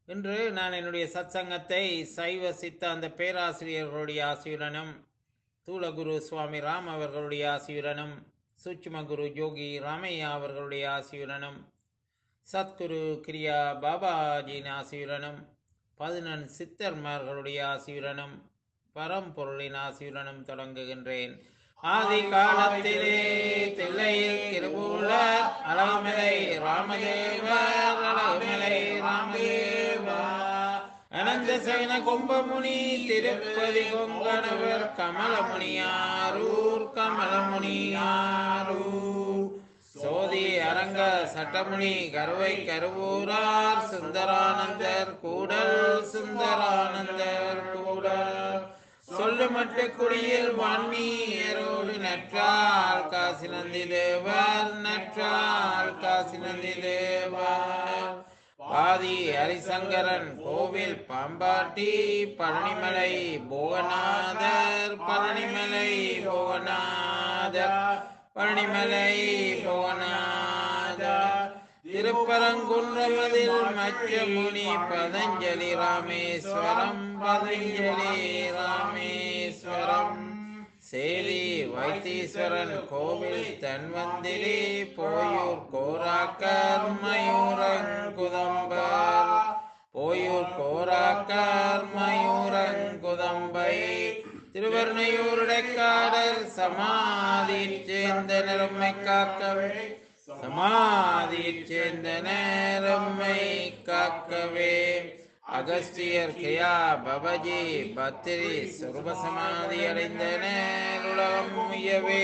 இன்று நான் என்னுடைய சத்சங்கத்தை சைவ சித்தாந்த பேராசிரியர்களுடைய ஆசியுடனும் தூலகுரு சுவாமி ராம் அவர்களுடைய ஆசியுடனும் சூட்சும குரு ஜோகி ராமையா அவர்களுடைய ஆசியுடனும் சத்குரு கிரியா பாபாஜியின் ஆசியுடனும் பதினெண் சித்தர்மார்களுடைய ஆசியுடனும் பரம்பொருளின் ஆசியுடனும் தொடங்குகின்றேன் ஆதி காலத்திலே தில்லையில் திருமூலர் அழகுமலை ராமதேவர் அழகுமலை ராமதேவா அனந்த சயன கும்பமுனி திருப்பதி கொங்கணவர் கமலமுனியாரூர் கமலமுனியாரூர் சோதி அரங்க சட்டமுனி கருவை கருவூரார் சுந்தரானந்தர் கூடல் சுந்தரானந்தர் கூடல் சொல்லு மட்டு குடியில் வான்மீரோடு நற்றால் காசி நந்தி தேவர் நற்றால் காசி நந்தி தேவர் பாதி ஹரிசங்கரன் கோவில் பாம்பாட்டி பழனிமலை போகநாதர் பழனிமலை போகநாதர் பழனிமலை போகநாதர் திருப்பரங்குன்றமதில் மச்சமுனி பதஞ்சலி ராமேஸ்வரம் பதஞ்சலி ராமேஸ்வரம் சேரி வைத்தீஸ்வரன் கோவில் தன்வந்திரி போயூர் கோராக்கர் மயூரங்குதம்பர் போயூர் கோராக்கர் மயூரங்குதம்பை திருவர்ணையூருடைக்காடர் சமாதியில் சேர்ந்த நிறமை காக்கவே சமாதியில் சேர்ந்த நேரம்மை காக்கவே அகஸ்தியர் கியா பபஜி பத்திரி சொருப சமாதி அடைந்த நேருலகம் முயவே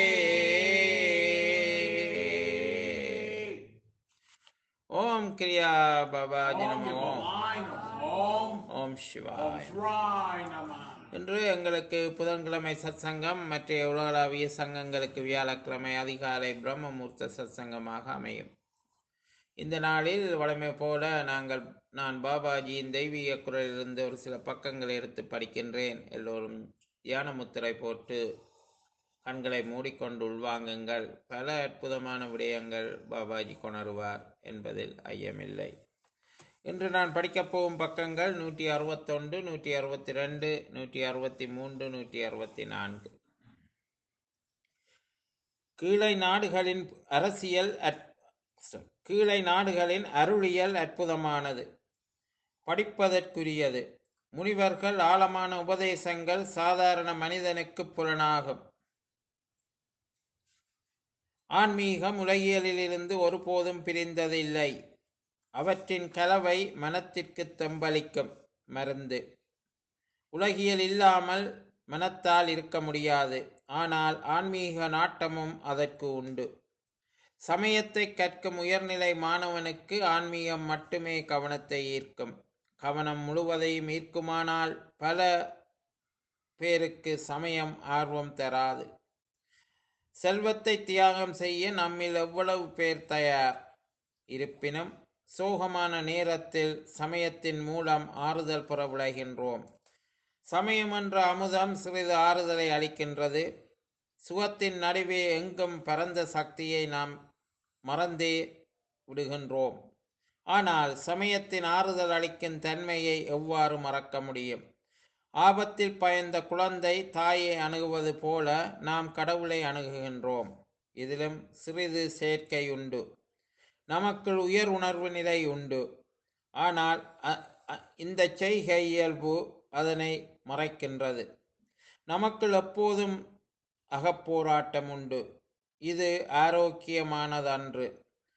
ஓம் கிரியா பாபாஜி நமோ ஓம் ஓம் சிவாய் சிவாய் நம இன்று எங்களுக்கு புதன்கிழமை சத்சங்கம் மற்ற உலகளாவிய சங்கங்களுக்கு வியாழக்கிழமை அதிகாலை பிரம்மமூர்த்த சத்சங்கமாக அமையும் இந்த நாளில் வழமை போல நாங்கள் நான் பாபாஜியின் தெய்வீக குரலிலிருந்து ஒரு சில பக்கங்களை எடுத்து படிக்கின்றேன் எல்லோரும் தியான முத்திரை போட்டு கண்களை மூடிக்கொண்டு உள்வாங்குங்கள் பல அற்புதமான விடயங்கள் பாபாஜி கொணருவார் என்பதில் ஐயமில்லை இன்று நான் படிக்கப் போகும் பக்கங்கள் நூற்றி அறுபத்தொன்று நூற்றி அறுபத்தி ரெண்டு நூற்றி அறுபத்தி மூன்று நூற்றி அறுபத்தி நான்கு கீழை நாடுகளின் அரசியல் அற்- கீழை நாடுகளின் அருளியல் அற்புதமானது படிப்பதற்குரியது முனிவர்கள் ஆழமான உபதேசங்கள் சாதாரண மனிதனுக்கு புலனாகும் ஆன்மீகம் உலகியலிலிருந்து ஒருபோதும் பிரிந்ததில்லை அவற்றின் கலவை மனத்திற்கு தெம்பளிக்கும் மருந்து உலகியல் இல்லாமல் மனத்தால் இருக்க முடியாது ஆனால் ஆன்மீக நாட்டமும் அதற்கு உண்டு சமயத்தை கற்கும் உயர்நிலை மாணவனுக்கு ஆன்மீகம் மட்டுமே கவனத்தை ஈர்க்கும் கவனம் முழுவதையும் ஈர்க்குமானால் பல பேருக்கு சமயம் ஆர்வம் தராது செல்வத்தை தியாகம் செய்ய நம்மில் எவ்வளவு பேர் தயார் இருப்பினும் சோகமான நேரத்தில் சமயத்தின் மூலம் ஆறுதல் பெற விளைகின்றோம் சமயம் என்ற அமுதம் சிறிது ஆறுதலை அளிக்கின்றது சுகத்தின் நடுவே எங்கும் பரந்த சக்தியை நாம் மறந்தே விடுகின்றோம் ஆனால் சமயத்தின் ஆறுதல் அளிக்கும் தன்மையை எவ்வாறு மறக்க முடியும் ஆபத்தில் பயந்த குழந்தை தாயை அணுகுவது போல நாம் கடவுளை அணுகுகின்றோம் இதிலும் சிறிது சேர்க்கை உண்டு நமக்குள் உயர் உணர்வு நிலை உண்டு ஆனால் அ- அ- இந்த செய்கை இயல்பு அதனை மறைக்கின்றது நமக்குள் எப்போதும் அகப்போராட்டம் உண்டு இது ஆரோக்கியமானதன்று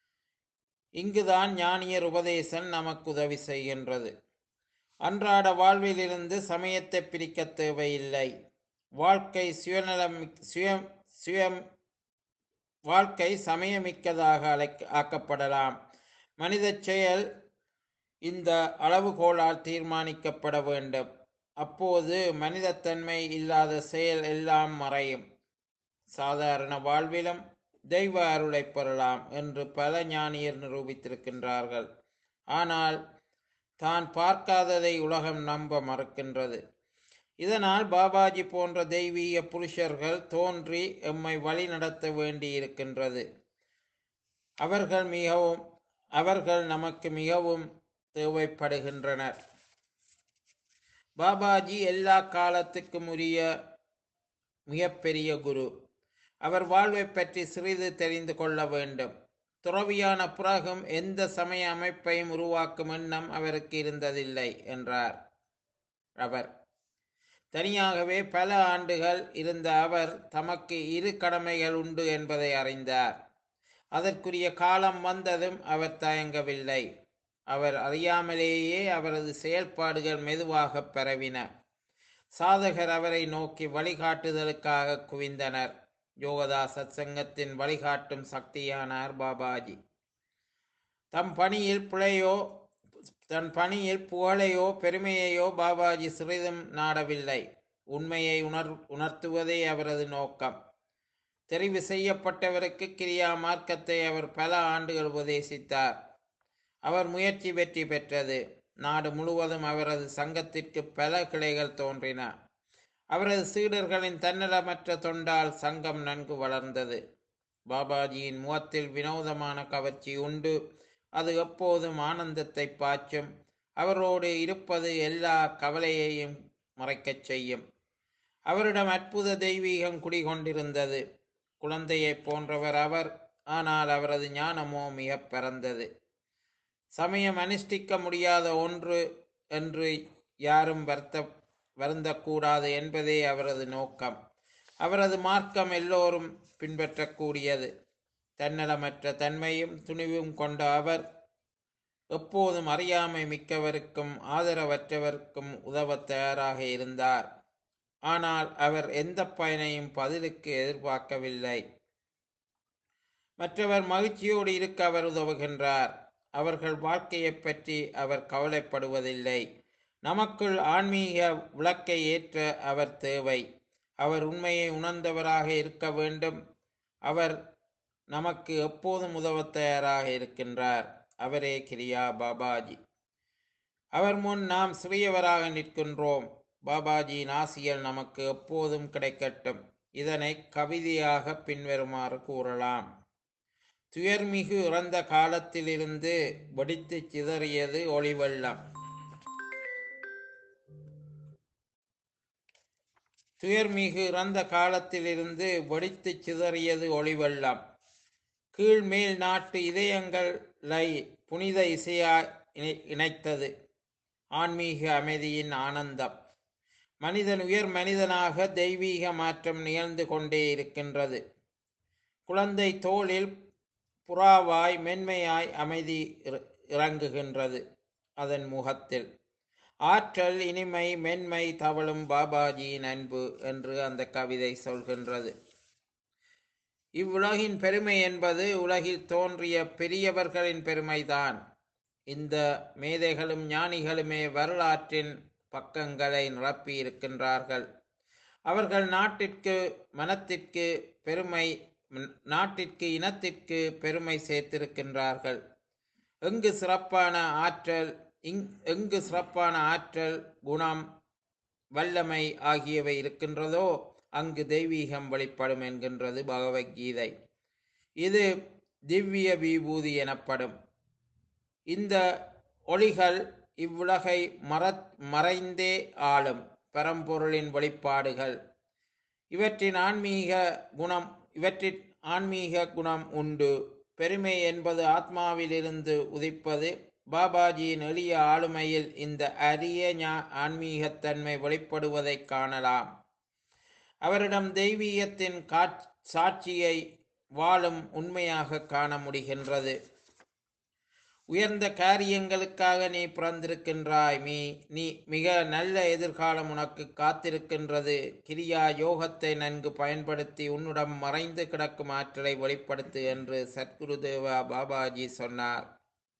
இங்குதான் ஞானியர் உபதேசம் நமக்கு உதவி செய்கின்றது அன்றாட வாழ்விலிருந்து சமயத்தை பிரிக்க தேவையில்லை வாழ்க்கை சுயநலம் சுயம் சுயம் வாழ்க்கை சமயமிக்கதாக அழைக்க ஆக்கப்படலாம் மனித செயல் இந்த அளவுகோலால் தீர்மானிக்கப்பட வேண்டும் அப்போது மனிதத்தன்மை இல்லாத செயல் எல்லாம் மறையும் சாதாரண வாழ்விலும் தெய்வ அருளை பெறலாம் என்று பல ஞானியர் நிரூபித்திருக்கின்றார்கள் ஆனால் தான் பார்க்காததை உலகம் நம்ப மறுக்கின்றது இதனால் பாபாஜி போன்ற தெய்வீக புருஷர்கள் தோன்றி எம்மை வழி நடத்த வேண்டியிருக்கின்றது அவர்கள் மிகவும் அவர்கள் நமக்கு மிகவும் தேவைப்படுகின்றனர் பாபாஜி எல்லா காலத்துக்கும் உரிய மிகப்பெரிய குரு அவர் வாழ்வை பற்றி சிறிது தெரிந்து கொள்ள வேண்டும் துறவியான பிறகும் எந்த சமய அமைப்பையும் உருவாக்கும் எண்ணம் அவருக்கு இருந்ததில்லை என்றார் அவர் தனியாகவே பல ஆண்டுகள் இருந்த அவர் தமக்கு இரு கடமைகள் உண்டு என்பதை அறிந்தார் அதற்குரிய காலம் வந்ததும் அவர் தயங்கவில்லை அவர் அறியாமலேயே அவரது செயல்பாடுகள் மெதுவாக பரவின சாதகர் அவரை நோக்கி வழிகாட்டுதலுக்காக குவிந்தனர் யோகதா சத்சங்கத்தின் வழிகாட்டும் சக்தியானார் பாபாஜி தம் பணியில் பிழையோ தன் பணியில் புகழையோ பெருமையையோ பாபாஜி சிறிதும் நாடவில்லை உண்மையை உணர் உணர்த்துவதே அவரது நோக்கம் தெரிவு செய்யப்பட்டவருக்கு கிரியா மார்க்கத்தை அவர் பல ஆண்டுகள் உபதேசித்தார் அவர் முயற்சி வெற்றி பெற்றது நாடு முழுவதும் அவரது சங்கத்திற்கு பல கிளைகள் தோன்றின அவரது சீடர்களின் தன்னலமற்ற தொண்டால் சங்கம் நன்கு வளர்ந்தது பாபாஜியின் முகத்தில் வினோதமான கவர்ச்சி உண்டு அது எப்போதும் ஆனந்தத்தை பாய்ச்சும் அவரோடு இருப்பது எல்லா கவலையையும் மறைக்கச் செய்யும் அவரிடம் அற்புத தெய்வீகம் குடிகொண்டிருந்தது குழந்தையைப் போன்றவர் அவர் ஆனால் அவரது ஞானமோ மிகப் பரந்தது சமயம் அனுஷ்டிக்க முடியாத ஒன்று என்று யாரும் வருத்த வருந்தக்கூடாது என்பதே அவரது நோக்கம் அவரது மார்க்கம் எல்லோரும் பின்பற்றக்கூடியது தன்னலமற்ற தன்மையும் துணிவும் கொண்ட அவர் எப்போதும் அறியாமை மிக்கவருக்கும் ஆதரவற்றவருக்கும் உதவ தயாராக இருந்தார் ஆனால் அவர் எந்த பயனையும் பதிலுக்கு எதிர்பார்க்கவில்லை மற்றவர் மகிழ்ச்சியோடு இருக்க அவர் உதவுகின்றார் அவர்கள் வாழ்க்கையைப் பற்றி அவர் கவலைப்படுவதில்லை நமக்குள் ஆன்மீக விளக்கை ஏற்ற அவர் தேவை அவர் உண்மையை உணர்ந்தவராக இருக்க வேண்டும் அவர் நமக்கு எப்போதும் உதவ தயாராக இருக்கின்றார் அவரே கிரியா பாபாஜி அவர் முன் நாம் சிறியவராக நிற்கின்றோம் பாபாஜியின் ஆசியல் நமக்கு எப்போதும் கிடைக்கட்டும் இதனை கவிதையாக பின்வருமாறு கூறலாம் துயர்மிகு இறந்த காலத்திலிருந்து வெடித்து சிதறியது ஒளிவெள்ளம் துயர்மிகு இறந்த காலத்திலிருந்து வெடித்து சிதறியது ஒளிவெள்ளம் கீழ்மேல் நாட்டு இதயங்களை புனித இசையா இணை- இணைத்தது ஆன்மீக அமைதியின் ஆனந்தம் மனிதன் உயர் மனிதனாக தெய்வீக மாற்றம் நிகழ்ந்து கொண்டே இருக்கின்றது குழந்தை தோளில் புறாவாய் மென்மையாய் அமைதி இற- இறங்குகின்றது அதன் முகத்தில் ஆற்றல் இனிமை மென்மை தவழும் பாபாஜியின் அன்பு என்று அந்த கவிதை சொல்கின்றது இவ்வுலகின் பெருமை என்பது உலகில் தோன்றிய பெரியவர்களின் பெருமைதான் இந்த மேதைகளும் ஞானிகளுமே வரலாற்றின் பக்கங்களை நிரப்பி இருக்கின்றார்கள் அவர்கள் நாட்டிற்கு மனத்திற்கு பெருமை ம், நாட்டிற்கு இனத்திற்கு பெருமை சேர்த்திருக்கின்றார்கள் எங்கு சிறப்பான ஆற்றல் இங் எங்கு சிறப்பான ஆற்றல் குணம் வல்லமை ஆகியவை இருக்கின்றதோ அங்கு தெய்வீகம் வெளிப்படும் என்கின்றது பகவத்கீதை இது திவ்ய விபூதி எனப்படும் இந்த ஒளிகள் இவ்வுலகை மற மறைந்தே ஆளும் பரம்பொருளின் வெளிப்பாடுகள் இவற்றின் ஆன்மீக குணம் இவற்றின் ஆன்மீக குணம் உண்டு பெருமை என்பது ஆத்மாவிலிருந்து உதிப்பது பாபாஜியின் எளிய ஆளுமையில் இந்த அரிய ஞா- ஆன்மீகத்தன்மை வெளிப்படுவதைக் காணலாம் அவரிடம் தெய்வீகத்தின் காட் சாட்சியை வாழும் உண்மையாக காண முடிகின்றது உயர்ந்த காரியங்களுக்காக நீ பிறந்திருக்கின்றாய் மீ நீ மிக நல்ல எதிர்காலம் உனக்கு காத்திருக்கின்றது கிரியா யோகத்தை நன்கு பயன்படுத்தி உன்னிடம் மறைந்து கிடக்கும் ஆற்றலை வெளிப்படுத்து என்று சத்குருதேவா பாபாஜி சொன்னார்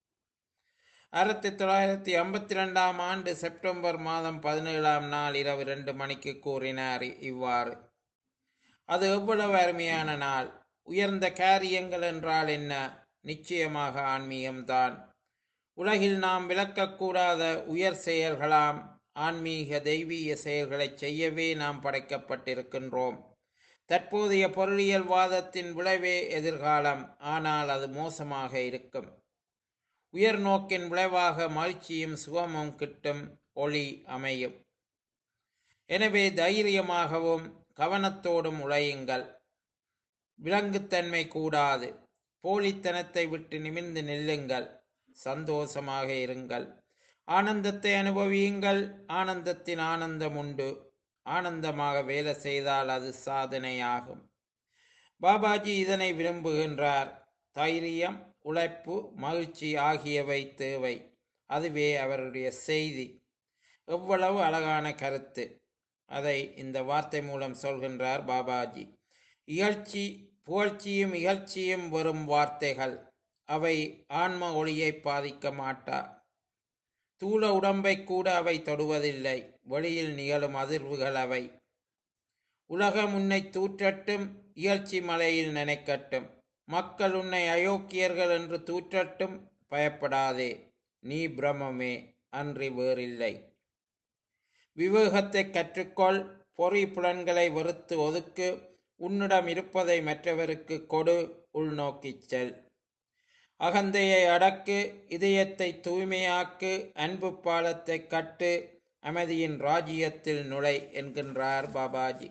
ஆயிரத்தி தொள்ளாயிரத்தி ஐம்பத்தி ரெண்டாம் ஆண்டு செப்டம்பர் மாதம் பதினேழாம் நாள் இரவு ரெண்டு மணிக்கு கூறினார் இவ்வாறு அது எவ்வளவு அருமையான நாள் உயர்ந்த காரியங்கள் என்றால் என்ன நிச்சயமாக ஆன்மீகம்தான் உலகில் நாம் விளக்கக்கூடாத உயர் செயல்களாம் ஆன்மீக தெய்வீக செயல்களை செய்யவே நாம் படைக்கப்பட்டிருக்கின்றோம் தற்போதைய பொருளியல் வாதத்தின் விளைவே எதிர்காலம் ஆனால் அது மோசமாக இருக்கும் உயர் நோக்கின் விளைவாக மகிழ்ச்சியும் சுகமும் கிட்டும் ஒளி அமையும் எனவே தைரியமாகவும் கவனத்தோடும் உழையுங்கள் விலங்குத்தன்மை கூடாது போலித்தனத்தை விட்டு நிமிர்ந்து நில்லுங்கள் சந்தோஷமாக இருங்கள் ஆனந்தத்தை அனுபவியுங்கள் ஆனந்தத்தின் ஆனந்தம் உண்டு ஆனந்தமாக வேலை செய்தால் அது சாதனையாகும் பாபாஜி இதனை விரும்புகின்றார் தைரியம் உழைப்பு மகிழ்ச்சி ஆகியவை தேவை அதுவே அவருடைய செய்தி எவ்வளவு அழகான கருத்து அதை இந்த வார்த்தை மூலம் சொல்கின்றார் பாபாஜி இகழ்ச்சி புகழ்ச்சியும் இகழ்ச்சியும் வரும் வார்த்தைகள் அவை ஆன்ம ஒளியை பாதிக்க மாட்டா தூள உடம்பை கூட அவை தொடுவதில்லை வெளியில் நிகழும் அதிர்வுகள் அவை உலகம் உன்னை தூற்றட்டும் இயற்சி மலையில் நினைக்கட்டும் மக்கள் உன்னை அயோக்கியர்கள் என்று தூற்றட்டும் பயப்படாதே நீ பிரமமே அன்றி வேறில்லை விவேகத்தை கற்றுக்கொள் பொறி புலன்களை வெறுத்து ஒதுக்கு உன்னிடம் இருப்பதை மற்றவருக்கு கொடு உள்நோக்கிச் செல் அகந்தையை அடக்கு இதயத்தை தூய்மையாக்கு அன்பு பாலத்தை கட்டு அமைதியின் ராஜ்யத்தில் நுழை என்கின்றார் பாபாஜி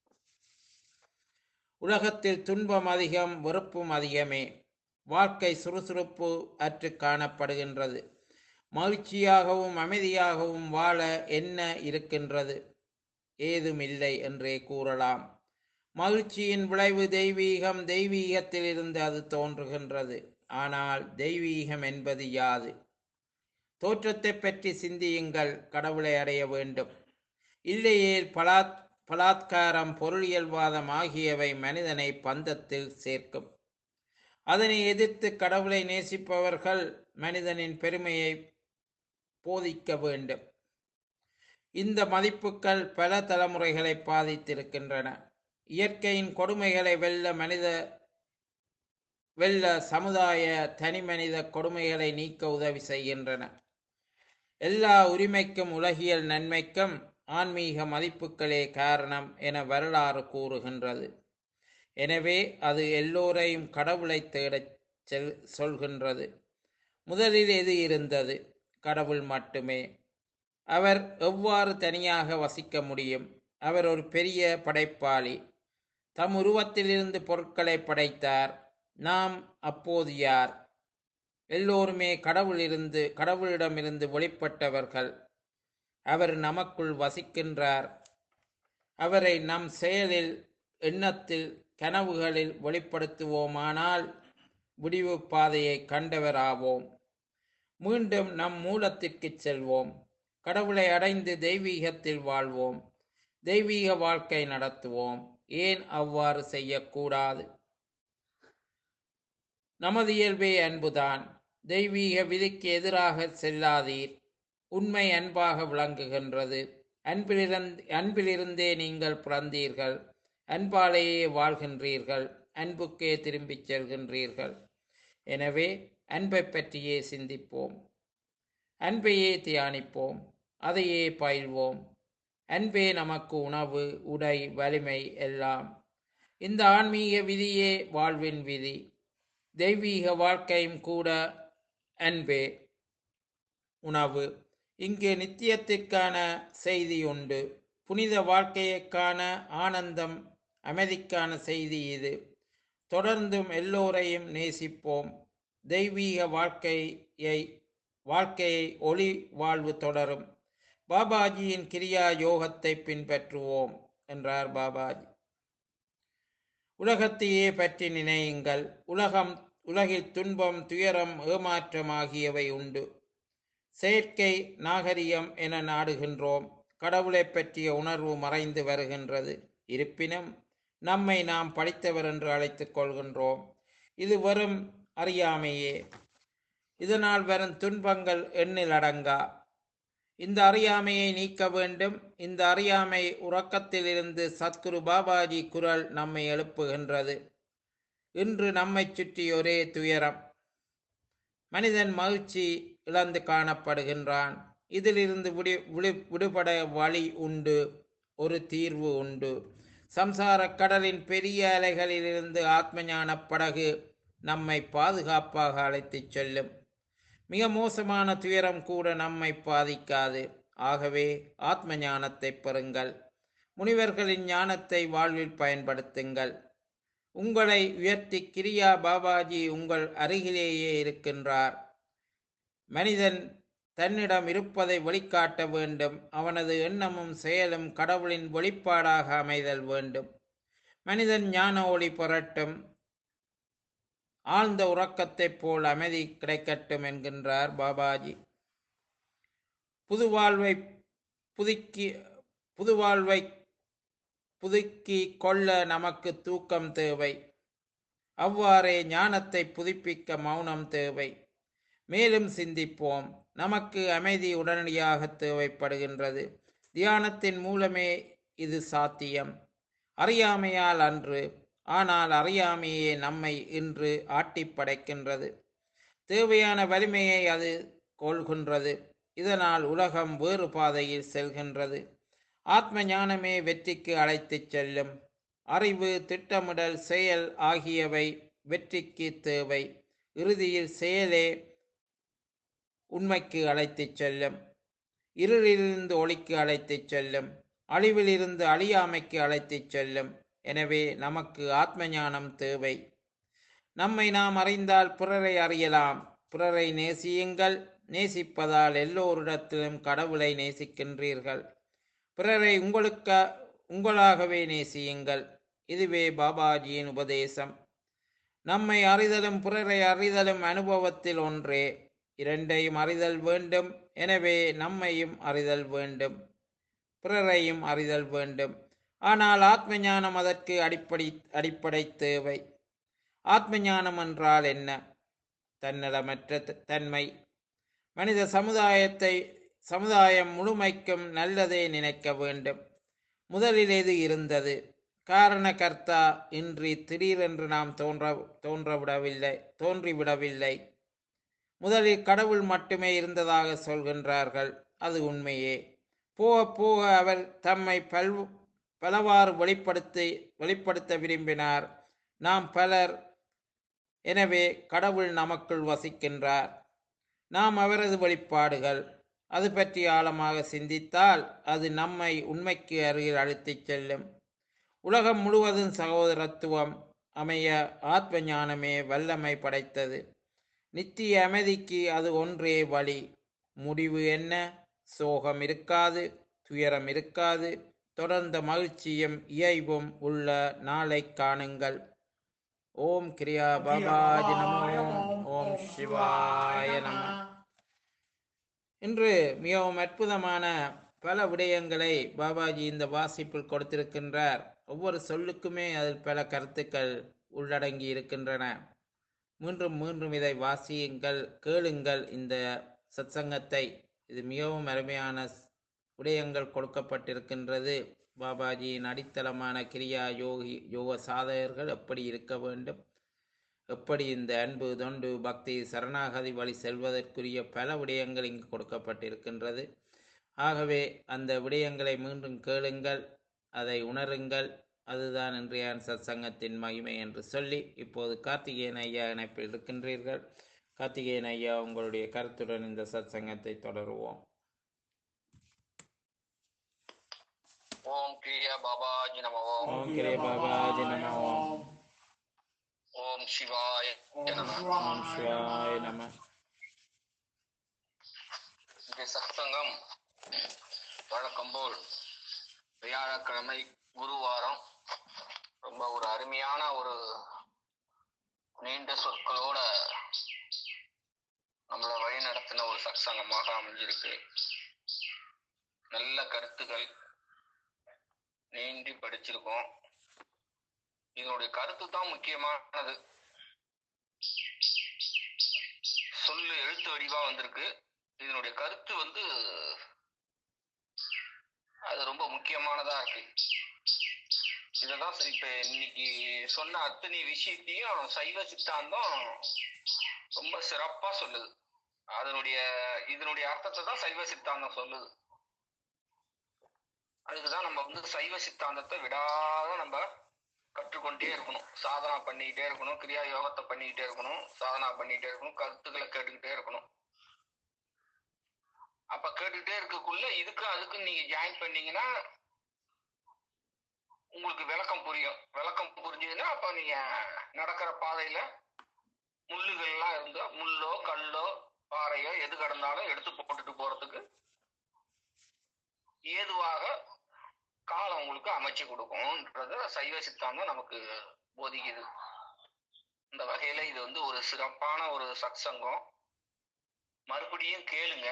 உலகத்தில் துன்பம் அதிகம் வெறுப்பும் அதிகமே வாழ்க்கை சுறுசுறுப்பு அற்று காணப்படுகின்றது மகிழ்ச்சியாகவும் அமைதியாகவும் வாழ என்ன இருக்கின்றது ஏதுமில்லை என்றே கூறலாம் மகிழ்ச்சியின் விளைவு தெய்வீகம் தெய்வீகத்திலிருந்து அது தோன்றுகின்றது ஆனால் தெய்வீகம் என்பது யாது தோற்றத்தை பற்றி சிந்தியுங்கள் கடவுளை அடைய வேண்டும் இல்லையேல் பலாத் பலாத்காரம் பொருளியல்வாதம் ஆகியவை மனிதனை பந்தத்தில் சேர்க்கும் அதனை எதிர்த்து கடவுளை நேசிப்பவர்கள் மனிதனின் பெருமையை போதிக்க வேண்டும் இந்த மதிப்புகள் பல தலைமுறைகளை பாதித்திருக்கின்றன இயற்கையின் கொடுமைகளை வெல்ல மனித வெல்ல சமுதாய தனிமனித கொடுமைகளை நீக்க உதவி செய்கின்றன எல்லா உரிமைக்கும் உலகியல் நன்மைக்கும் ஆன்மீக மதிப்புகளே காரணம் என வரலாறு கூறுகின்றது எனவே அது எல்லோரையும் கடவுளை தேடச் செல் சொல்கின்றது முதலில் எது இருந்தது கடவுள் மட்டுமே அவர் எவ்வாறு தனியாக வசிக்க முடியும் அவர் ஒரு பெரிய படைப்பாளி தம் உருவத்திலிருந்து பொருட்களை படைத்தார் நாம் அப்போது யார் எல்லோருமே கடவுளிருந்து கடவுளிடமிருந்து வெளிப்பட்டவர்கள் அவர் நமக்குள் வசிக்கின்றார் அவரை நம் செயலில் எண்ணத்தில் கனவுகளில் வெளிப்படுத்துவோமானால் முடிவு பாதையை கண்டவராவோம் மீண்டும் நம் மூலத்திற்கு செல்வோம் கடவுளை அடைந்து தெய்வீகத்தில் வாழ்வோம் தெய்வீக வாழ்க்கை நடத்துவோம் ஏன் அவ்வாறு செய்யக்கூடாது நமது இயல்பே அன்புதான் தெய்வீக விதிக்கு எதிராக செல்லாதீர் உண்மை அன்பாக விளங்குகின்றது அன்பிலிருந்து அன்பிலிருந்தே நீங்கள் பிறந்தீர்கள் அன்பாலேயே வாழ்கின்றீர்கள் அன்புக்கே திரும்பிச் செல்கின்றீர்கள் எனவே அன்பை பற்றியே சிந்திப்போம் அன்பையே தியானிப்போம் அதையே பயில்வோம் அன்பே நமக்கு உணவு உடை வலிமை எல்லாம் இந்த ஆன்மீக விதியே வாழ்வின் விதி தெய்வீக வாழ்க்கையும் கூட அன்பே உணவு இங்கு நித்தியத்திற்கான செய்தி உண்டு புனித வாழ்க்கையைக்கான ஆனந்தம் அமைதிக்கான செய்தி இது தொடர்ந்தும் எல்லோரையும் நேசிப்போம் தெய்வீக வாழ்க்கையை வாழ்க்கையை ஒளி வாழ்வு தொடரும் பாபாஜியின் கிரியா யோகத்தை பின்பற்றுவோம் என்றார் பாபாஜி உலகத்தையே பற்றி நினையுங்கள் உலகம் உலகில் துன்பம் துயரம் ஏமாற்றம் ஆகியவை உண்டு செயற்கை நாகரிகம் என நாடுகின்றோம் கடவுளை பற்றிய உணர்வு மறைந்து வருகின்றது இருப்பினும் நம்மை நாம் படித்தவர் என்று அழைத்துக் கொள்கின்றோம் இது வெறும் அறியாமையே இதனால் வரும் துன்பங்கள் எண்ணில் அடங்கா இந்த அறியாமையை நீக்க வேண்டும் இந்த அறியாமை உறக்கத்திலிருந்து சத்குரு பாபாஜி குரல் நம்மை எழுப்புகின்றது இன்று நம்மைச் சுற்றி ஒரே துயரம் மனிதன் மகிழ்ச்சி இழந்து காணப்படுகின்றான் இதிலிருந்து விடு விடு விடுபட வழி உண்டு ஒரு தீர்வு உண்டு சம்சார கடலின் பெரிய அலைகளிலிருந்து ஆத்ம ஞான படகு நம்மை பாதுகாப்பாக அழைத்துச் செல்லும் மிக மோசமான துயரம் கூட நம்மை பாதிக்காது ஆகவே ஆத்ம ஞானத்தை பெறுங்கள் முனிவர்களின் ஞானத்தை வாழ்வில் பயன்படுத்துங்கள் உங்களை உயர்த்தி கிரியா பாபாஜி உங்கள் அருகிலேயே இருக்கின்றார் மனிதன் தன்னிடம் இருப்பதை வெளிக்காட்ட வேண்டும் அவனது எண்ணமும் செயலும் கடவுளின் வெளிப்பாடாக அமைதல் வேண்டும் மனிதன் ஞான ஒளி பெறட்டும் ஆழ்ந்த உறக்கத்தைப் போல் அமைதி கிடைக்கட்டும் என்கின்றார் பாபாஜி புது வாழ்வை புதுக்கி புது வாழ்வை புதுக்கி கொள்ள நமக்கு தூக்கம் தேவை அவ்வாறே ஞானத்தை புதுப்பிக்க மௌனம் தேவை மேலும் சிந்திப்போம் நமக்கு அமைதி உடனடியாக தேவைப்படுகின்றது தியானத்தின் மூலமே இது சாத்தியம் அறியாமையால் அன்று ஆனால் அறியாமையே நம்மை இன்று ஆட்டிப் படைக்கின்றது தேவையான வலிமையை அது கொள்கின்றது இதனால் உலகம் வேறு பாதையில் செல்கின்றது ஆத்ம ஞானமே வெற்றிக்கு அழைத்துச் செல்லும் அறிவு திட்டமிடல் செயல் ஆகியவை வெற்றிக்கு தேவை இறுதியில் செயலே உண்மைக்கு அழைத்துச் செல்லும் இருளிலிருந்து ஒளிக்கு அழைத்துச் செல்லும் அழிவிலிருந்து அழியாமைக்கு அழைத்துச் செல்லும் எனவே நமக்கு ஆத்ம ஞானம் தேவை நம்மை நாம் அறிந்தால் பிறரை அறியலாம் பிறரை நேசியுங்கள் நேசிப்பதால் எல்லோரிடத்திலும் கடவுளை நேசிக்கின்றீர்கள் பிறரை உங்களுக்கு உங்களாகவே நேசியுங்கள் இதுவே பாபாஜியின் உபதேசம் நம்மை அறிதலும் பிறரை அறிதலும் அனுபவத்தில் ஒன்றே இரண்டையும் அறிதல் வேண்டும் எனவே நம்மையும் அறிதல் வேண்டும் பிறரையும் அறிதல் வேண்டும் ஆனால் ஆத்ம ஞானம் அதற்கு அடிப்படை அடிப்படை தேவை ஆத்ம ஞானம் என்றால் என்ன தன்னலமற்ற த- தன்மை மனித சமுதாயத்தை சமுதாயம் முழுமைக்கும் நல்லதே நினைக்க வேண்டும் முதலில் எது இருந்தது காரண கர்த்தா இன்றி திடீரென்று நாம் தோன்ற தோன்றவிடவில்லை தோன்றிவிடவில்லை முதலில் கடவுள் மட்டுமே இருந்ததாக சொல்கின்றார்கள் அது உண்மையே போக போக அவர் தம்மை பல் பலவாறு வெளிப்படுத்தி வெளிப்படுத்த விரும்பினார் நாம் பலர் எனவே கடவுள் நமக்குள் வசிக்கின்றார் நாம் அவரது வெளிப்பாடுகள் அது பற்றி ஆழமாக சிந்தித்தால் அது நம்மை உண்மைக்கு அருகில் அழைத்துச் செல்லும் உலகம் முழுவதும் சகோதரத்துவம் அமைய ஆத்ம ஞானமே வல்லமை படைத்தது நித்திய அமைதிக்கு அது ஒன்றே வழி முடிவு என்ன சோகம் இருக்காது துயரம் இருக்காது தொடர்ந்த மகிழ்ச்சியும் இயைவும் உள்ள நாளை காணுங்கள் ஓம் கிரியா பாபாஜி நமோ ஓம் சிவாய நம இன்று மிகவும் அற்புதமான பல விடயங்களை பாபாஜி இந்த வாசிப்பில் கொடுத்திருக்கின்றார் ஒவ்வொரு சொல்லுக்குமே அதில் பல கருத்துக்கள் உள்ளடங்கி இருக்கின்றன மீண்டும் மீண்டும் இதை வாசியுங்கள் கேளுங்கள் இந்த சத்சங்கத்தை இது மிகவும் அருமையான ஸ்- விடயங்கள் கொடுக்கப்பட்டிருக்கின்றது பாபாஜியின் அடித்தளமான கிரியா யோகி யோக சாதகர்கள் எப்படி இருக்க வேண்டும் எப்படி இந்த அன்பு தொண்டு பக்தி சரணாகதி வழி செல்வதற்குரிய பல விடயங்கள் இங்கு கொடுக்கப்பட்டிருக்கின்றது ஆகவே அந்த விடயங்களை மீண்டும் கேளுங்கள் அதை உணருங்கள் அதுதான் இன்றைய சத்சங்கத்தின் மகிமை என்று சொல்லி இப்போது கார்த்திகேயன் ஐயா இணைப்பில் இருக்கின்றீர்கள் கார்த்திகேயன் ஐயா உங்களுடைய கருத்துடன் இந்த சத்சங்கத்தை தொடருவோம் ஓம் கிரியா பாபாஜி நமோ ஓம் கிரிய பாபாஜி நம ஓம் ஓம் சிவாய Om நம ஓம் சிவாய நம இந்த சத்சங்கம் வழக்கம் போல் வியாழக்கிழமை குருவாரம் ரொம்ப ஒரு அருமையான ஒரு நீண்ட சொற்களோட நம்மளை வழி நடத்தின ஒரு சத்சங்கமாக அமைஞ்சிருக்கு நல்ல கருத்துக்கள் நீண்டி படிச்சிருக்கோம் இதனுடைய கருத்து தான் முக்கியமானது சொல்லு எழுத்து வடிவா வந்திருக்கு இதனுடைய கருத்து வந்து அது ரொம்ப முக்கியமானதா இருக்கு இதுதான் சரி இப்ப இன்னைக்கு சொன்ன அத்தனை விஷயத்தையும் சைவ சித்தாந்தம் ரொம்ப சிறப்பா சொல்லுது அதனுடைய இதனுடைய அர்த்தத்தை தான் சைவ சித்தாந்தம் சொல்லுது அதுக்குதான் நம்ம வந்து சைவ சித்தாந்தத்தை விடாத நம்ம கற்றுக்கொண்டே இருக்கணும் சாதனா பண்ணிக்கிட்டே இருக்கணும் கிரியா யோகத்தை பண்ணிக்கிட்டே இருக்கணும் சாதனா பண்ணிக்கிட்டே இருக்கணும் கருத்துக்களை கேட்டுக்கிட்டே இருக்கணும் அப்ப கேட்டுட்டே இருக்கக்குள்ள இதுக்கு அதுக்கும் நீங்க ஜாயின் பண்ணீங்கன்னா உங்களுக்கு விளக்கம் புரியும் விளக்கம் புரிஞ்சதுன்னா அப்ப நீங்க நடக்கிற பாதையில முள்ளுகள்லாம் இருந்தா முள்ளோ கல்லோ பாறையோ எது கடந்தாலும் எடுத்து போட்டுட்டு போறதுக்கு ஏதுவாக காலம் உங்களுக்கு அமைச்சு கொடுக்கும்ன்றத சைவ சித்தாந்தம் நமக்கு போதிக்குது இந்த வகையில இது வந்து ஒரு சிறப்பான ஒரு சத்சங்கம் மறுபடியும் கேளுங்க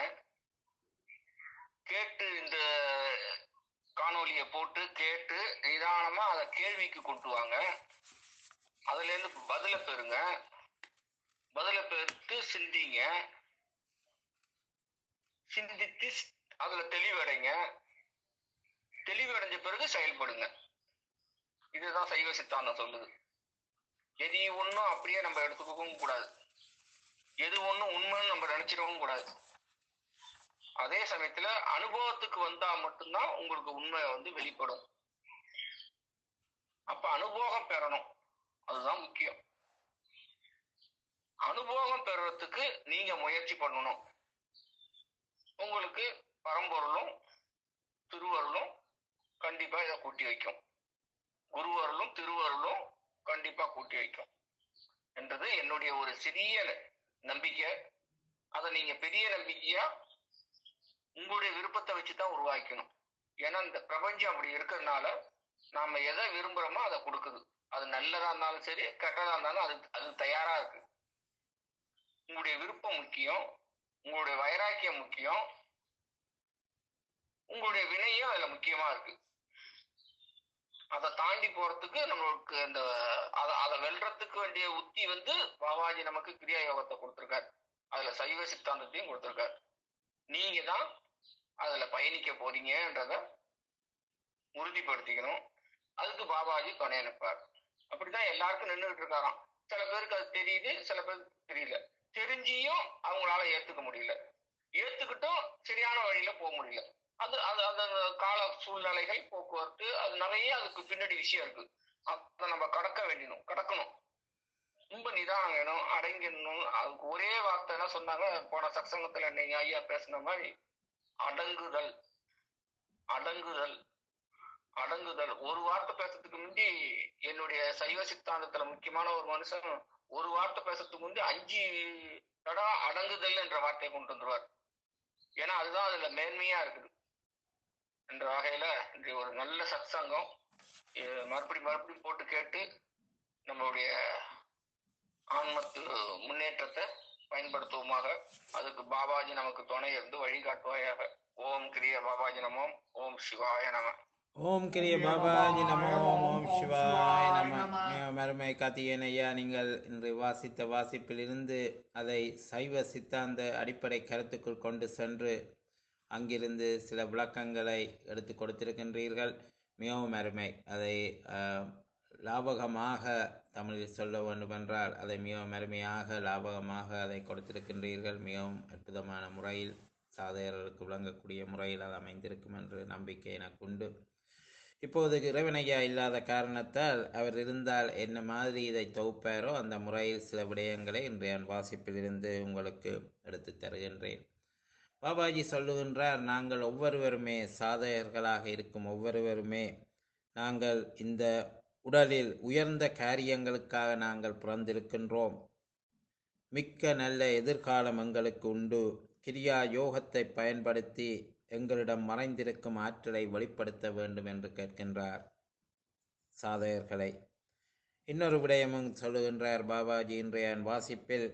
கேட்டு இந்த காணொளியை போட்டு கேட்டு நிதானமா அதை கேள்விக்கு கொண்டு வாங்க அதுல இருந்து பதில பெறுங்க பதில பெற்று சிந்திங்க சிந்தித்து அதுல தெளிவடைங்க தெளிவடைஞ்ச பிறகு செயல்படுங்க இதுதான் சைவ சித்தாந்தம் சொல்லுது எது ஒண்ணும் அப்படியே நம்ம எடுத்துக்கவும் கூடாது எது ஒண்ணும் உண்மைன்னு நம்ம நினைச்சிடவும் கூடாது அதே சமயத்துல அனுபவத்துக்கு வந்தா மட்டும்தான் உங்களுக்கு உண்மை வந்து வெளிப்படும் அப்ப அனுபவம் பெறணும் அதுதான் முக்கியம் அனுபவம் பெறறதுக்கு நீங்க முயற்சி பண்ணணும் உங்களுக்கு பரம்பொருளும் திருவருளும் கண்டிப்பா இதை கூட்டி வைக்கும் குருவருளும் திருவருளும் கண்டிப்பா கூட்டி வைக்கும் என்றது என்னுடைய ஒரு சிறிய நம்பிக்கை அதை நீங்க பெரிய நம்பிக்கையா உங்களுடைய விருப்பத்தை வச்சு தான் உருவாக்கணும் ஏன்னா இந்த பிரபஞ்சம் அப்படி இருக்கிறதுனால நாம எதை விரும்புறோமோ அதை கொடுக்குது அது நல்லதா இருந்தாலும் சரி கெட்டதா இருந்தாலும் அது அது தயாரா இருக்கு உங்களுடைய விருப்பம் முக்கியம் உங்களுடைய வைராக்கியம் முக்கியம் உங்களுடைய வினையும் அதுல முக்கியமா இருக்கு அதை தாண்டி போறதுக்கு நம்மளுக்கு அந்த அதை அதை வெல்றதுக்கு வேண்டிய உத்தி வந்து பாபாஜி நமக்கு கிரியா யோகத்தை கொடுத்துருக்காரு அதுல சைவ சித்தாந்தத்தையும் கொடுத்துருக்காரு நீங்க தான் அதுல பயணிக்க போறீங்கன்றத உறுதிப்படுத்திக்கணும் அதுக்கு பாபாஜி துணை அனுப்பார் அப்படிதான் எல்லாருக்கும் நின்றுட்டு இருக்காராம் சில பேருக்கு அது தெரியுது சில பேருக்கு தெரியல தெரிஞ்சியும் அவங்களால ஏத்துக்க முடியல ஏத்துக்கிட்டும் சரியான வழியில போக முடியல அது அது அந்த கால சூழ்நிலைகள் போக்குவரத்து அது நிறைய அதுக்கு பின்னாடி விஷயம் இருக்கு அதை நம்ம கடக்க வேண்டியணும் கடக்கணும் ரொம்ப நிதானம் வேணும் அடங்கிடணும் அதுக்கு ஒரே வார்த்தை என்ன சொன்னாங்க போன சத்சங்கத்துல நீங்க ஐயா பேசின மாதிரி அடங்குதல் அடங்குதல் அடங்குதல் ஒரு வார்த்தை பேசுறதுக்கு முந்தி என்னுடைய சைவ சித்தாந்தத்துல முக்கியமான ஒரு மனுஷன் ஒரு வார்த்தை பேசுறதுக்கு முந்தி அஞ்சு தடவை அடங்குதல் என்ற வார்த்தையை கொண்டு வந்துருவார் ஏன்னா அதுதான் அதுல மேன்மையா இருக்குது என்ற வகையில இன்றைய ஒரு நல்ல சத்சங்கம் இது மறுபடி மறுபடி போட்டு கேட்டு நம்மளுடைய ஆன்மத்து முன்னேற்றத்தை பயன்படுத்துவோமாக அதுக்கு பாபாஜி நமக்கு துணை இருந்து வழிகாட்டுவாயாக ஓம் கிரிய பாபாஜி நமோம் ஓம் சிவாய நம ஓம் கிரிய பாபாஜி நமோ ஓம் சிவாய நம மருமை காத்தியன் ஐயா நீங்கள் இன்று வாசித்த வாசிப்பிலிருந்து அதை சைவ சித்தாந்த அடிப்படை கருத்துக்குள் கொண்டு சென்று அங்கிருந்து சில விளக்கங்களை எடுத்து கொடுத்திருக்கின்றீர்கள் மிகவும் அருமை அதை ஆஹ், லாபகமாக தமிழில் சொல்ல வேண்டுமென்றால் அதை மிகவும் அருமையாக லாபகமாக அதை கொடுத்திருக்கின்றீர்கள் மிகவும் அற்புதமான முறையில் சாதகர்களுக்கு விளங்கக்கூடிய முறையில் அது அமைந்திருக்கும் என்று நம்பிக்கை எனக்கு உண்டு இப்போது இறைவனையா இல்லாத காரணத்தால் அவர் இருந்தால் என்ன மாதிரி இதை தொகுப்பாரோ அந்த முறையில் சில விடயங்களை இன்றைய வாசிப்பிலிருந்து உங்களுக்கு எடுத்து தருகின்றேன் பாபாஜி சொல்லுகின்றார் நாங்கள் ஒவ்வொருவருமே சாதகர்களாக இருக்கும் ஒவ்வொருவருமே நாங்கள் இந்த உடலில் உயர்ந்த காரியங்களுக்காக நாங்கள் பிறந்திருக்கின்றோம் மிக்க நல்ல எதிர்காலம் எங்களுக்கு உண்டு கிரியா யோகத்தை பயன்படுத்தி எங்களிடம் மறைந்திருக்கும் ஆற்றலை வெளிப்படுத்த வேண்டும் என்று கேட்கின்றார் சாதகர்களை இன்னொரு விடயமும் சொல்லுகின்றார் பாபாஜி இன்றைய வாசிப்பில்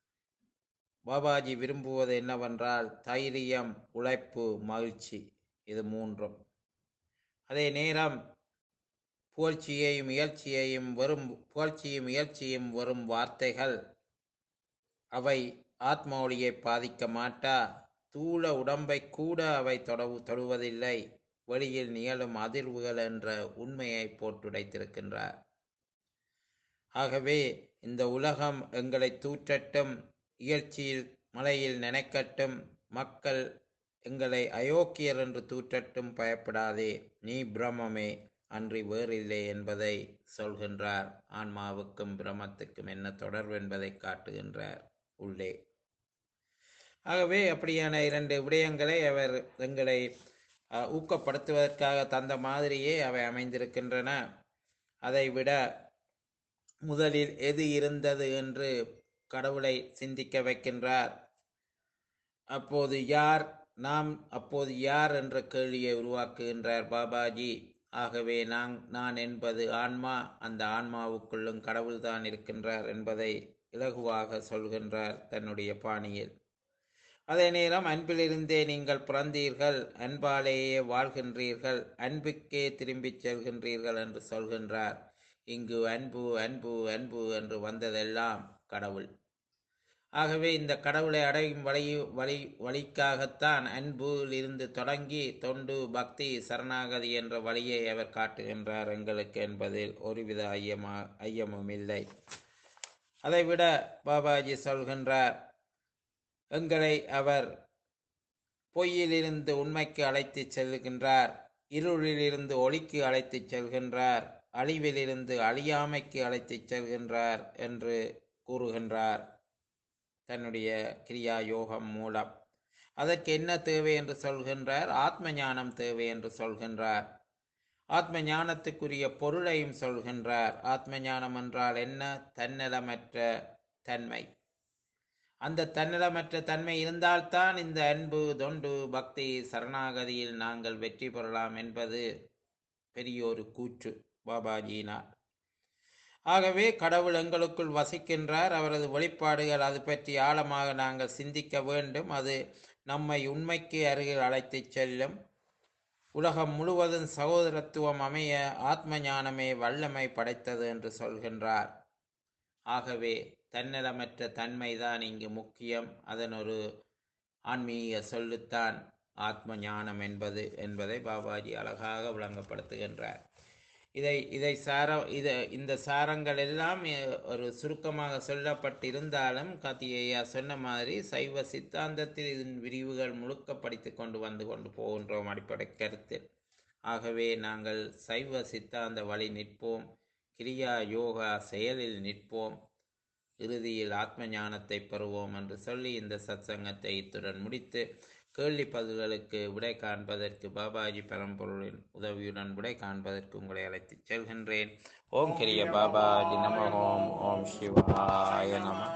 பாபாஜி விரும்புவது என்னவென்றால் தைரியம் உழைப்பு மகிழ்ச்சி இது மூன்றும் அதே நேரம் புகழ்ச்சியையும் முயற்சியையும் வெறும் புகழ்ச்சியும் முயற்சியும் வெறும் வார்த்தைகள் அவை ஆத்ம ஒளியை பாதிக்க மாட்டா தூள உடம்பை கூட அவை தொடவு தொடுவதில்லை வெளியில் நிகழும் அதிர்வுகள் என்ற உண்மையை போட்டுடைத்திருக்கின்றார் ஆகவே இந்த உலகம் எங்களை தூற்றட்டும் இயற்சியில் மலையில் நினைக்கட்டும் மக்கள் எங்களை அயோக்கியர் என்று தூற்றட்டும் பயப்படாதே நீ பிரம்மமே அன்றி வேறில்லை என்பதை சொல்கின்றார் ஆன்மாவுக்கும் பிரம்மத்துக்கும் என்ன தொடர்பு என்பதை காட்டுகின்றார் உள்ளே ஆகவே அப்படியான இரண்டு விடயங்களை அவர் எங்களை அஹ், ஊக்கப்படுத்துவதற்காக தந்த மாதிரியே அவை அமைந்திருக்கின்றன அதைவிட முதலில் எது இருந்தது என்று கடவுளை சிந்திக்க வைக்கின்றார் அப்போது யார் நாம் அப்போது யார் என்ற கேள்வியை உருவாக்குகின்றார் பாபாஜி ஆகவே நான் நான் என்பது ஆன்மா அந்த ஆன்மாவுக்குள்ளும் கடவுள்தான் இருக்கின்றார் என்பதை இலகுவாக சொல்கின்றார் தன்னுடைய பாணியில் அதே நேரம் அன்பிலிருந்தே நீங்கள் பிறந்தீர்கள் அன்பாலேயே வாழ்கின்றீர்கள் அன்புக்கே திரும்பிச் செல்கின்றீர்கள் என்று சொல்கின்றார் இங்கு அன்பு அன்பு அன்பு என்று வந்ததெல்லாம் கடவுள் ஆகவே இந்த கடவுளை அடையும் வழி வழி வழிக்காகத்தான் அன்பில் இருந்து தொடங்கி தொண்டு பக்தி சரணாகதி என்ற வழியை அவர் காட்டுகின்றார் எங்களுக்கு என்பதில் ஒருவித ஐயமா ஐயமும் இல்லை அதைவிட பாபாஜி சொல்கின்றார் எங்களை அவர் பொய்யிலிருந்து உண்மைக்கு அழைத்துச் செல்கின்றார் இருளிலிருந்து ஒளிக்கு அழைத்துச் செல்கின்றார் அழிவிலிருந்து அழியாமைக்கு அழைத்துச் செல்கின்றார் என்று கூறுகின்றார் தன்னுடைய கிரியா யோகம் மூலம் அதற்கு என்ன தேவை என்று சொல்கின்றார் ஆத்ம ஞானம் தேவை என்று சொல்கின்றார் ஆத்ம ஞானத்துக்குரிய பொருளையும் சொல்கின்றார் ஆத்ம ஞானம் என்றால் என்ன தன்னலமற்ற தன்மை அந்த தன்னலமற்ற தன்மை இருந்தால்தான் இந்த அன்பு தொண்டு பக்தி சரணாகதியில் நாங்கள் வெற்றி பெறலாம் என்பது பெரியோரு கூற்று பாபாஜியினார் ஆகவே கடவுள் எங்களுக்குள் வசிக்கின்றார் அவரது வெளிப்பாடுகள் அது பற்றி ஆழமாக நாங்கள் சிந்திக்க வேண்டும் அது நம்மை உண்மைக்கு அருகில் அழைத்துச் செல்லும் உலகம் முழுவதும் சகோதரத்துவம் அமைய ஆத்ம ஞானமே வல்லமை படைத்தது என்று சொல்கின்றார் ஆகவே தன்னலமற்ற தன்மைதான் இங்கு முக்கியம் அதன் ஒரு ஆன்மீக சொல்லுத்தான் ஆத்ம ஞானம் என்பது என்பதை பாபாஜி அழகாக விளங்கப்படுத்துகின்றார் இதை இதை சார இதை இந்த சாரங்கள் எல்லாம் எ- ஒரு சுருக்கமாக சொல்லப்பட்டிருந்தாலும் கத்தியா சொன்ன மாதிரி சைவ சித்தாந்தத்தில் இதன் விரிவுகள் முழுக்க படித்து கொண்டு வந்து கொண்டு போகின்றோம் அடிப்படை கருத்தில் ஆகவே நாங்கள் சைவ சித்தாந்த வழி நிற்போம் கிரியா யோகா செயலில் நிற்போம் இறுதியில் ஆத்ம ஞானத்தை பெறுவோம் என்று சொல்லி இந்த சத்சங்கத்தை இத்துடன் முடித்து கேள்வி பதில்களுக்கு விடை காண்பதற்கு பாபாஜி பரம்பொருளின் உதவியுடன் விடை காண்பதற்கு உங்களை அழைத்துச் செல்கின்றேன் ஓம் கிரிய பாபாஜி நம ஓம் ஓம் சிவாய நம